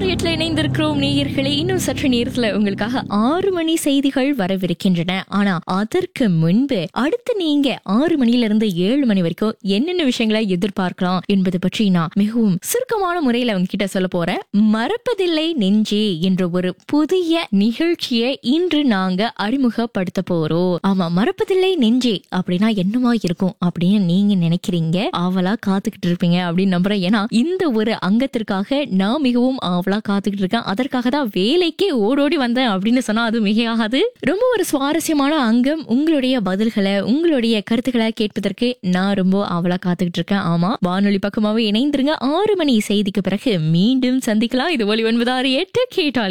நூறு எட்டுல இணைந்திருக்கிறோம் நேயர்களே இன்னும் சற்று நேரத்துல உங்களுக்காக ஆறு மணி செய்திகள் வரவிருக்கின்றன ஆனா அதற்கு முன்பு அடுத்து நீங்க ஆறு மணில இருந்து ஏழு மணி வரைக்கும் என்னென்ன விஷயங்களை எதிர்பார்க்கலாம் என்பது பற்றி நான் மிகவும் சுருக்கமான முறையில உங்ககிட்ட சொல்ல போறேன் மறப்பதில்லை நெஞ்சே என்ற ஒரு புதிய நிகழ்ச்சியை இன்று நாங்க அறிமுகப்படுத்த போறோம் ஆமா மறப்பதில்லை நெஞ்சே அப்படின்னா என்னவா இருக்கும் அப்படின்னு நீங்க நினைக்கிறீங்க ஆவலா காத்துக்கிட்டு இருப்பீங்க அப்படின்னு நம்புறேன் ஏன்னா இந்த ஒரு அங்கத்திற்காக நான் மிகவும் ஆவலா காத்துக்கிட்டு இருக்கேன் அதற்காக தான் வேலைக்கே ஓடோடி வந்தேன் அப்படின்னு சொன்னா அது மிகையாகாது ரொம்ப ஒரு சுவாரஸ்யமான அங்கம் உங்களுடைய பதில்களை உங்களுடைய கருத்துக்களை கேட்பதற்கு நான் ரொம்ப ஆவலா காத்துக்கிட்டு இருக்கேன் ஆமா வானொலி பக்கமாவே இணைந்திருங்க ஆறு மணி செய்திக்கு பிறகு மீண்டும் சந்திக்கலாம் இது ஒலி ஒன்பது ஆறு எட்டு கேட்டாலே